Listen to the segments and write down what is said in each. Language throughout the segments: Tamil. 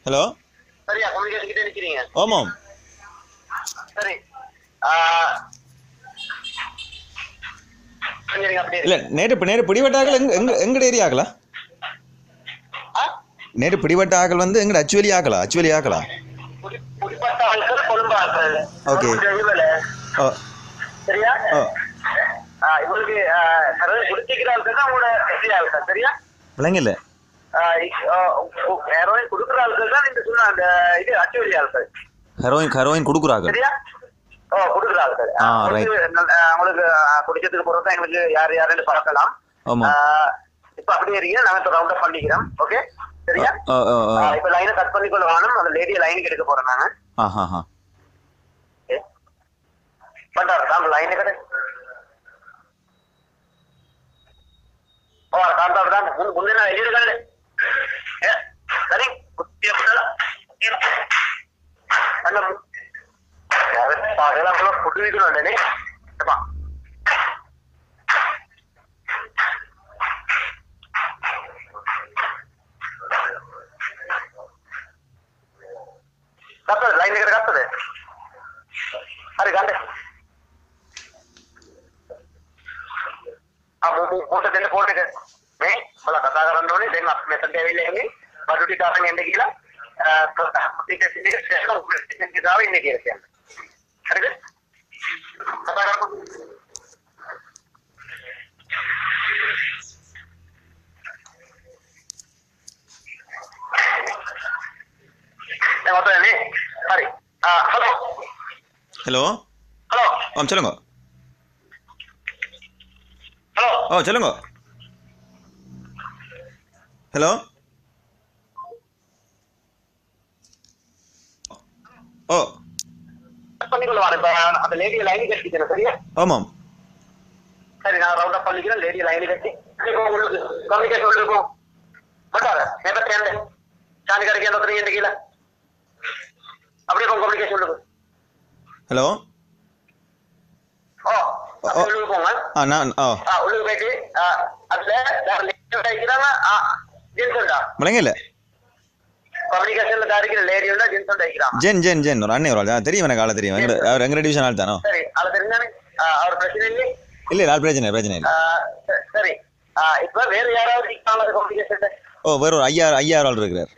ஹலோ சரியா கம்யூனிகேஷன் கிட்ட நிக்கிறீங்க ஓமாம் சரி ஆ, கொஞ்சம் இருங்க, அப்படியே இல்லை நேற்று இப்போ நேற்று பிடிபட்டாக்கள் எங்க எங்க எங்கட ஏரியா ஆகலா ஆ? நேற்று பிடிபட்ட ஆக்கள் வந்து எங்கட அச்சுவலி ஆக்கலா அச்சுவலி ஆக்கலா புடி- புடிப்பட்ட ஆட்கள் கொழும்பு ஆட்கள் Okay. தெளிவல ஓ சரியா ஓ ஆ, இவங்களுக்கு குடிச்சிக்கிற ஆட்கள் தான் உங்களோட எதிரி ஆட்கள் சரியா விளங்கல ஹெரோயின் கொடுக்குற ஆட்கள் தான் நீங்க சொன்ன அந்த இது அச்சுவலி ஆட்கள் ஹெரோயின் ஹெரோயின் கொடுக்குறாங்க சரியா ஓ கொடுக்குற ஆட்கள் ஆ, உங்களுக்கு நல்ல- ஆ, உங்களுக்கு ஆ, குடிச்சதுக்கு பிறகு தான் எங்களுக்கு யார் யாருன்னு பார்க்கலாம் ஆமாம் ஆ, இப்ப அப்படியே இருக்கீங்க நாங்க இப்ப ரவுண்ட் அப் பண்ணிக்கிறோம் ஓகே சரியா ஓ ஓ ஓ ஆ, இப்ப லைனை கட் பண்ணிக்கொள்ள வேணும் அந்த லேடியை லைனுக்கு எடுக்க போறோம் நாங்க ஆ ஹா ஹா பண்றாரு நாங்க லைனை கடை ஓ காந்தாடு தான் முன் முன்னே நான் எழுதிருக்கேன் ஏ சரி குத்திய புத்தல அண்ணா அதெல்லாம் கூட ஃபுட் விற்கணும் அண்ணே ஏப்பா கத்தது லைன் கிட்ட கத்தது अरे गांडे अब वो मोठं त्याने फोन आहे नाही मला कथा करणार नाही त्यांना आपण मेथड द्यावी लागेल बाजूटी टाकून यांनी गेला स्टेशनची जावं यांनी गेलं त्यांना अरे काय? कथा करा. नाही, होतोय नाही अरे हॅलो ஹலோ ஹலோ ஆ சொல்லுங்க ஹலோ ஓ சொல்லுங்க ஹலோ ஓ பண்ணிக்கொள்ள வரேன் இப்ப அந்த லேடியை லைன் கட்டிக்கிறேன் சரியா ஆமாம் சரி நான் ரவுண்ட் அப் பண்ணிக்கிறேன் லேடியை லைன் கட்டி இப்போ உங்களுக்கு கம்யூனிகேஷன் இருக்கும் மாட்டாரு நேபத்தி என்ன சாணி கடைக்கு எந்த ஒருத்தர் கீழே அப்படியே கம்யூனிகேஷன் இருக்கும் ஹலோ ஓ ஓ. உள்ளுக்கு போங்க ஆ நான் ஓ ஆ உள்ளுக்கு போயிட்டு ஆ, அதுல வேற லேடி அடிக்கிறாங்க ஜென்ஸ் உண்டா விளங்கல கம்யூனிகேஷன்ல தாரிக்கிற லேடி உண்டா ஜென்ஸ் உண்டா அடிக்கிறாங்க ஜென் ஜென் ஜென் ஒரு அண்ணே ஒரு ஆள் தெரியும் எனக்கு ஆளை தெரியும் எங்க அவர் எங்க டிவிஷன் ஆள் தானோ சரி அது தெரிஞ்சானே ஆ, அவர் பிரச்சனை இல்லையே இல்லை இல்லை ஆள் பிரச்சனை பிரச்சனை இல்லை ஆ, ச- சரி ஆ, இப்ப வேற யாராவது நிற்காங்க கம்யூனிகேஷன் ஓ வேற ஒரு ஐயாயிரம் ஐயாயிரம் ஆள் இருக்கிறார்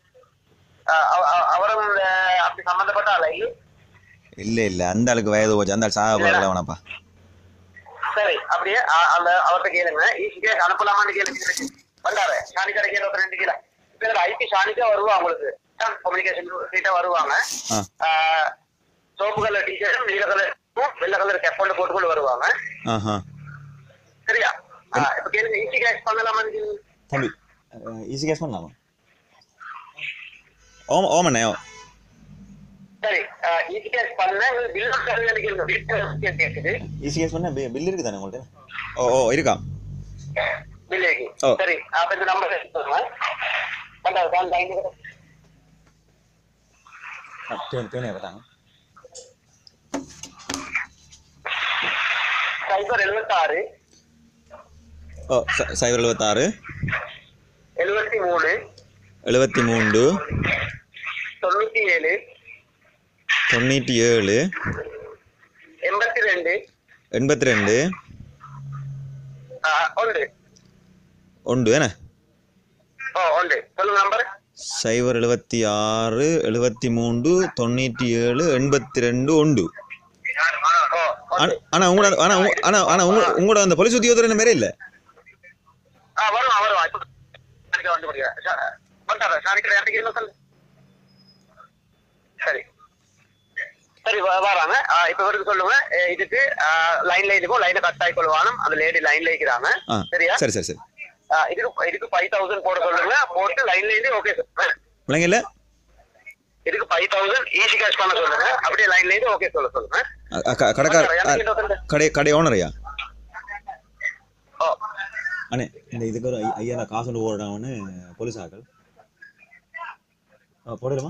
அவரும் அஹ், அப்படி சம்பந்தப்பட்ட ஆளா இல்லை இல்லை இல்லை அந்த ஆளுக்கு வயது போச்சு அந்த ஆள் சாக போகல வேணாப்பா சரி அப்படியே அ- அந்த அவர்கிட்ட கேளுங்க ஈஸியா அனுப்பலாமான்னு கேளுங்க வந்தாரு ஷானி கடைக்கு ஒரு ரெண்டு கிலோ இப்ப இதுல ஐபி ஷானிக்கா வருவா உங்களுக்கு கம்யூனிகேஷன் கிட்ட வருவாங்க ஆ சோப்பு கலர் டிஷர்ட்டும் நீல கலர் வெள்ளை கலர் கெப்போண்டு போட்டுக்கொண்டு வருவாங்க ஆஹா சரியா ஆ, இப்ப கேளுங்க ஈஸி கேஷ் பண்ணலாமான்னு கேளுங்க தம்பி ஈஸி கேஷ் பண்ணலாமா ஓம் ஓமண்ணே ஓ சரி ஈஸி கேஷ் பண்ண பில் கேளுங்க பில் கேக்குது ஈஸி கேஷ் பண்ண பில் இருக்குது தானே உங்கள்கிட்ட ஓ ஓ இருக்கா பில்லேக்கு ஓ. சரி அப்ப இந்த நம்பர் சொல்லுங்க வந்தாரு தான் லைன் தேவையா பார்த்தாங்க சைபர் எழுபத்தாறு ஓ ச- சைபர் எழுபத்தாறு எழுபத்தி மூணு எழுபத்தி மூன்று தொண்ணூத்தி ஏழு தொண்ணூற்றி ஏழு எண்பத்தி ரெண்டு எண்பத்தி ரெண்டு ஒன்று உண்டு என்ன ஓ ஒன்று சொல்லுங்க நம்பர் சைபர் எழுபத்தி ஆறு எழுபத்தி மூன்று தொண்ணூற்றி ஏழு எண்பத்தி ரெண்டு உண்டு ஓ ஒன்று. ஆனால் உங்களோட ஆனால் உங்க- ஆனால் ஆனால் உங்க உங்களோட அந்த போலீஸ் உத்தியோகத்தர் மாரி இல்லை ஆ வரும் வரும் இப்ப சாணிக்கா வந்து முடியும் வந்துட்டாரா சாணிக்கடை இறங்கி என்ன சொல்லு சரி சரி வ- வராங்க ஆ, இப்ப இவருக்கு சொல்லுங்க ஏ, இதுக்கு லைன்ல இருக்கும் லைனை கட் ஆகி கொள்வானும் அந்த லேடி லைன்ல இருக்கிறாங்க ஆ சரியா சரி சரி சரி ஆ, இதுக்கு இதுக்கு ஃபைவ் தௌசண்ட் போட சொல்லுங்க போட்டு லைன்ல இருந்து ஓகே சார் விளங்கல இதுக்கு ஃபைவ் தௌசண்ட் ஈஸி கேஷ் பண்ண சொல்லுங்க அப்படியே லைன்ல இருந்து ஓகே சொல்ல சொல்லுங்க அ- அ- க- கடைக்கார எனக்கு இந்த ஒருத்தர் கடை கடை ஓனரையா ஓ அண்ணே இந்த இதுக்கு ஒரு ஐ- ஐயா நான் காசு கொண்டு போடுறாங்கன்னு போலீஸ் ஆக்கள் ஆ, போடலாமா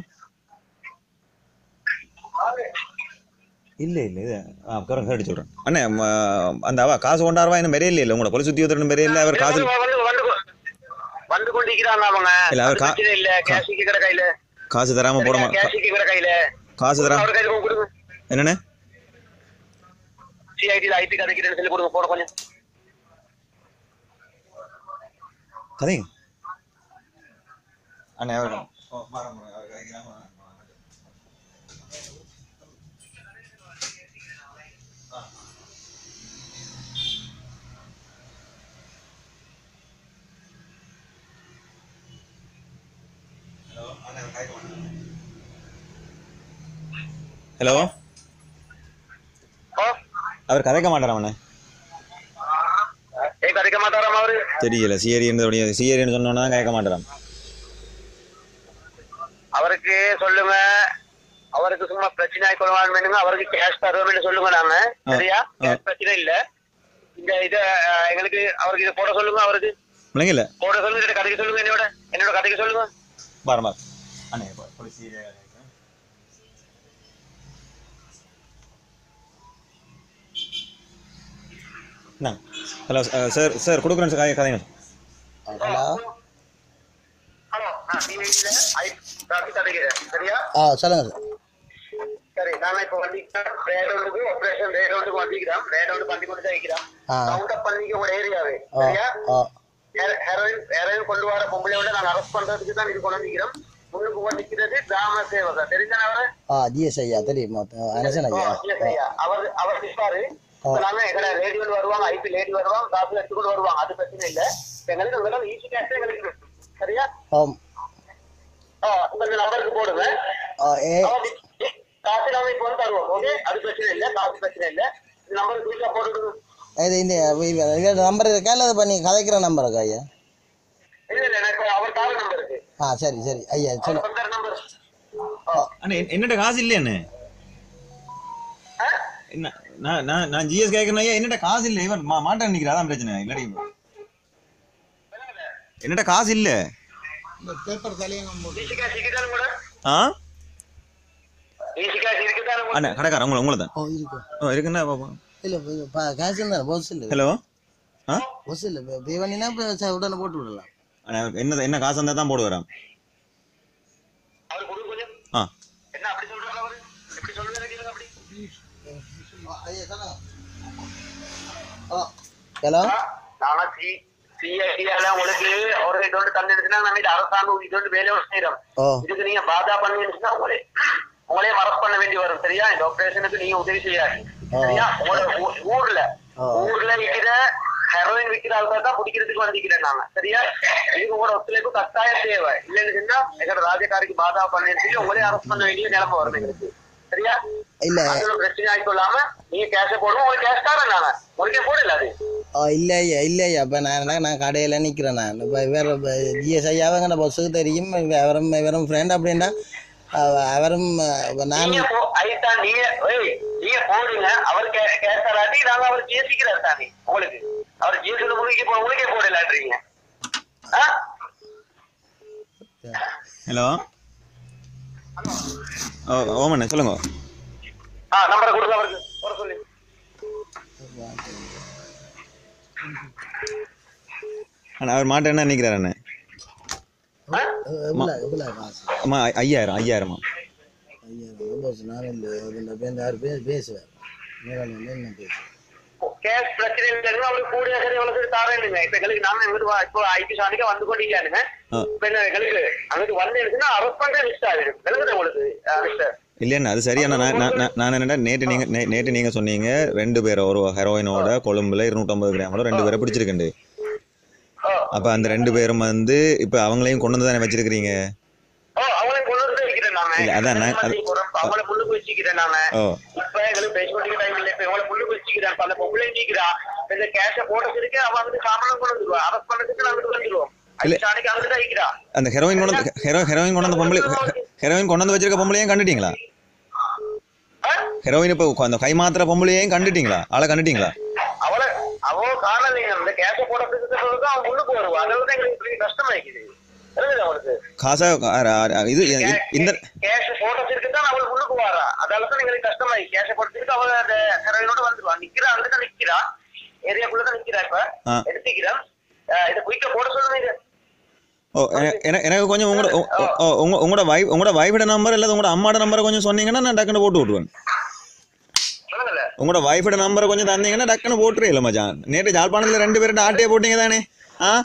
இல்லை இல்லை இது ஆ கரெக்ட் கரெக்ட் சொல்கிறேன் அண்ணே ம, அந்த அவ காசு கொண்டாடுவா இன்னும் மெரிய இல்லை உங்களோட போலீஸ் உத்தியோகத்தர் மெரிய இல்லை அவர் காசு வந்து வந்து வந்து வந்து கொண்டிருக்கிறாங்க அவங்க இல்ல, அவர் அது கா- பிரச்சனை இல்ல கேஷ் கிட்ட கையில காசு தராம போட மா- கா- கேஷுக்கு இவர கையில காசு தராம அவர் கையில கொடுங்க என்னண்ணே சிஐடியில் ஐபி கதைக்கிறேன்னு சொல்லி கொடுங்க போட கொஞ்சம் கதைங்க அண்ணே அவர் ஹலோ ஓ அவர் கதைக்க மாட்டாராமண்ணே ஏ கதைக்க மாட்டாராம் அவரு தெரியல சிஏரி இருந்தபடியே சிஏரின்னு சொன்னோன்னா தான் கேட்க மாட்டாராம் அவருக்கு சொல்லுங்க அவருக்கு சும்மா பிரச்சனை ஆயிக்கொள்வான் வேணுங்க அவருக்கு கேஷ் தருவோம்னு சொல்லுங்க நாங்க ஆ, சரியா ஆ. கேஷ் பிரச்சனை இல்ல இந்த இத அஹ், எங்களுக்கு அவருக்கு இதை போட சொல்லுங்க அவருக்கு பிள்ளைங்க இல்லை போட சொல்லுங்க இதை கதைக்க சொல்லுங்க என்னோட என்னோட கதைக்க சொல்லுங்க பாரு பாரு அண்ணே போலீஸ் என்ன ஹலோ சார் சார் கொடுக்குறேன் சார் கதை கதைங்க ஹலோ ஹலோ நான் சிஐடியில ஐபி கதைக்கிறேன் சரியா ஆ சொல்லுங்க சார் சரி நாங்க இப்ப வந்திக்கிறோம் ரேடவுண்டுக்கு ஆபரேஷன் ரேடவுண்டுக்கு வந்திக்கிறோம் ரேடவுண்டு பண்ணி கொண்டு தான் இருக்கிறோம் ஆ. கவுண்ட் அப் பண்ணிக்க ஒரு ஏரியாவே ஆ சரியா ஆ ஹெரோயின் ஹெரோயின் கொண்டு வர பொம்பளையோட நாங்க அரெஸ்ட் பண்றதுக்கு தான் இது கொண்டு வந்திக்கிறோம் முன்னுக்கு போய் நிக்கிறது கிராம சேவகர் தெரிஞ்சானே அவரு ஆ ஜிஎஸ் ஐயா தெரியும் அனசன் ஓ, ஐயா yes, ஐயா. அவர் அவர் நிற்பாரு இப்ப நாங்க எங்கட லேடி வருவாங்க ஐபி லேடி வருவாங்க காசு எடுத்துக்கொண்டு வருவாங்க அது பிரச்சனை இல்ல எங்களுக்கு உங்களால ஈஸி கேஷ் எங்களுக்கு இருக்கு. சரியா ஆம் ஆ, இந்த நம்பருக்கு போடுங்க ஆ ஏ அவர் நி- காசு நாம இப்ப வந்து தருவோம் ஓகே அது பிரச்சனை இல்ல காசு பிரச்சனை இல்ல இந்த நம்பருக்கு வீட்டுல போட்டுடுங்க இது இந்த நம்பர் இருக்கா இல்லை இப்போ நீங்கள் கதைக்கிற நம்பர் இருக்கா ஐயா இல்ல இல்ல எனக்கு அவர் கால நம்பர் இருக்கு ஆ சரி சரி ஐயா சொல்லு அவர் சொந்த நம்பர் அண்ணே என்- என்னட்ட காசு இல்லையே அண்ணே என்ன நான் நான் நான் ஜிஎஸ் கேட்கறேன் ஐயா என்னட்ட காசு இல்லை இவன் மா மாட்டேன் நிற்கிறா அதான் பிரச்சனை இல்லாடி என்னட்ட காசு இல்லை ஈஸி கேஷ் இருக்குதானு கூட ஆ ஈஸி கேஷ் இருக்குதானு கூட அண்ணே கடைக்காரன் உங்களை உங்களை தான் ஓ இருக்கு ஓ இருக்குண்ணா பாப்போம் இல்லை கேஷ் இருந்தால் பஸ் இல்லை ஹலோ ஆ பஸ் இல்லை பே பண்ணினா இப்போ உடனே போட்டு விடலாம் அண்ணே என்ன என்ன காசு இருந்தால் தான் போடு வரான் அவர் கொடுங்க கொஞ்சம் ஆ என்ன அப்படி சொல்றாரு அவரு எப்படி சொல்லுங்க கேளுங்க அப்படி ஐயா சொல்லுங்க ஓ ஹலோ நானா சி சிஐடியால உங்களுக்கு ஒரு இது வந்து தந்துச்சுன்னா நம்ம இது அரசாங்கம் இது வந்து வேலையை செய்யறோம் ஓ இதுக்கு நீங்க பாதா பண்ணுவீங்கன்னா உங்களே உங்களே அரஸ்ட் பண்ண வேண்டி வரும் சரியா இந்த ஆபரேஷனுக்கு நீங்க உதவி செய்யாது ஆ. சரியா உங்களோட ஊ- ஊர்ல ஆ. ஊர்ல விக்கிற ஹெரோயின் விக்கிற ஆள்கள் தான் பிடிக்கிறதுக்கு வந்திக்கிறேன் நாங்க சரியா இதுக்கு உங்களோட ஒத்துழைப்பு கட்டாயம் தேவை இல்லைன்னு சொன்னா எங்களோட ராஜகாரிக்கு பாதா பண்ணி சொல்லி உங்களே அரஸ்ட் பண்ண வேண்டிய நிலைமை வரும் எங்களுக்கு சரியா இல்லை அதுல பிரச்சனை ஆயிக்கொள்ளாம நீங்க கேஷ போடுவோம் உங்களுக்கு கேஷ் தரேன் நாங்க உங்களுக்கே போடல அது ஓ இல்லை ஐயா இல்லை ஐயா இப்போ நான் என்ன நான் கடையில் நிற்கிறேன் நான் இப்போ வேறு ஜிஎஸ் ஐயாவங்க பஸ்ஸுக்கு தெரியும் அவரும் இவரும் ஃப்ரெண்ட் அப்படின்னா அவ- அவரும் அஹ், நான் நீங்க போ ஐட்டா நீங்க ஏய் நீங்க போடுங்க அவர் கே- கேட்கறாட்டி நாங்க அவர் ஜேசிக்கிறார் தானே உங்களுக்கு அவர் ஜேசி உங்களுக்கு போ உங்களுக்கே போடலான்றீங்க ஆ? ஹலோ ஓ ஓமண்ணே சொல்லுங்க ஆ நம்பரை கொடுங்க அவருக்கு வர சொல்லி அண்ணா அவர் மாட்டேன் என்ன நிற்கிறார் அண்ணே ஆ? எவ்வளோ எவ்வளோ காசு அம்மா ஐ- ஐயாயிரம் ஐயாயிரமா ஐயா பஸ் நான் இல்லை இந்த பேர் யார் பேர் பேசுவேன் மேலே என்ன பேசுவேன் கேஷ் பிரச்சனை இல்லைங்க அவருக்கு கூடிய சரி எவ்வளவு தாரேனுங்க இப்ப எங்களுக்கு நாம எங்கிட்டு வா- இப்போ ஐடி சாணிக்கு வந்து கொண்டிருக்கானுங்க ஆ. இப்ப என்ன எங்களுக்கு அங்கிட்டு வந்து இருக்குன்னா அரஸ்ட் பண்ற லிஸ்ட் ஆகிடும் விளங்குது உங்களுக்கு மிஸ்டர் இல்லைண்ணா அது சரியா நான் நான் நான் நான் என்னடா நேற்று நீங்கள் நே நேற்று நீங்கள் சொன்னீங்க ரெண்டு பேரை ஒரு ஹெரோயினோட கொழும்புல இருநூற்றம்பது கிராமோட ரெண்டு பேரை பிடிச்சிருக்கண்டு ஓ அப்போ அந்த ரெண்டு பேரும் வந்து இப்போ அவங்களையும் கொண்டு வந்து தானே வச்சிருக்கிறீங்க ஓ அவங்களையும் கொண்டு வந்து வைக்கிறேன் நாங்க இல்ல, அதான் நான் அது- அவங்கள முன்னுக்கு வச்சுக்கிறேன் நாங்க ஓ இப்ப எங்களுக்கு பேசிக்கொண்டிருக்க டைம் இல்ல இப்ப இவங்களை முன்னுக்கு வச்சுக்கிறேன் இப்ப அந்த பொம்பளை நீக்கிறா இப்ப இந்த கேஷ போட்டதுக்கு அவ வந்து சாமானம் கொண்டு வந்துருவா அரஸ்ட் பண்ணதுக்கு நாங்க வந்துருவோம் இல்ல. சாணிக்கு அங்கிட்டு தான் வைக்கிறா அந்த ஹெரோயின் கொண்டு வந்து ஹெரோ ஹெரோயின் கொண்டு வந்து பொம்பளை ஹெரோயின் கொண்டு வந்து வச்சிருக்க பொம்பளையும் கண்டுட்டீங்களா ஆ? ஹெரோயின் இப்போ அந்த கை மாத்திர பொம்பளையும் கண்டுட்டீங்களா ஆளை கண்டுட்டீங்களா அவளை அவ காணலைங்க இந்த கேஷ போட்டதுக்கு சொல்லுங்க அவன் முன்னுக்கு வருவா அதனால தான் எங்களுக்கு பெரிய கஷ்டமாயிக்குது புரியுதா அவளுக்கு காசா அ- அ- இது இ- இந்த கேஷ் போட்டதுக்கு தான் அவள் முன்னுக்கு வாரா அதனால தான் எங்களுக்கு கஷ்டமாயி கேஷ போட்டதுக்கு அவ அந்த ஹெரோயினோட வந்துருவா நிக்கிறா அங்கிட்ட நிக்கிறா ஏரியாக்குள்ள தான் நிக்கிறா இப்ப ஆ. எடுத்துக்கிறேன் இதை குயிக்க போட சொல்லுங்க இது ஓ என- என- எனக்கு கொஞ்சம் உங்களோட உ- உ- ஓ, உங்க உங்களோட வைஃப் உங்களோட வைஃபோட நம்பர் இல்லை உங்களோட அம்மாட நம்பரை கொஞ்சம் சொன்னீங்கன்னா நான் டக்குன்னு போட்டு விட்ருவேன் சொல்லுங்கல்ல உங்களோட வைஃபோட நம்பரை கொஞ்சம் தந்தீங்கன்னா டக்குன்னு போட்டுருல மச்சான் நேற்று ஜாழ்ப்பாணத்தில் ரெண்டு பேர்கிட்ட ஆட்டையே போட்டீங்க தானே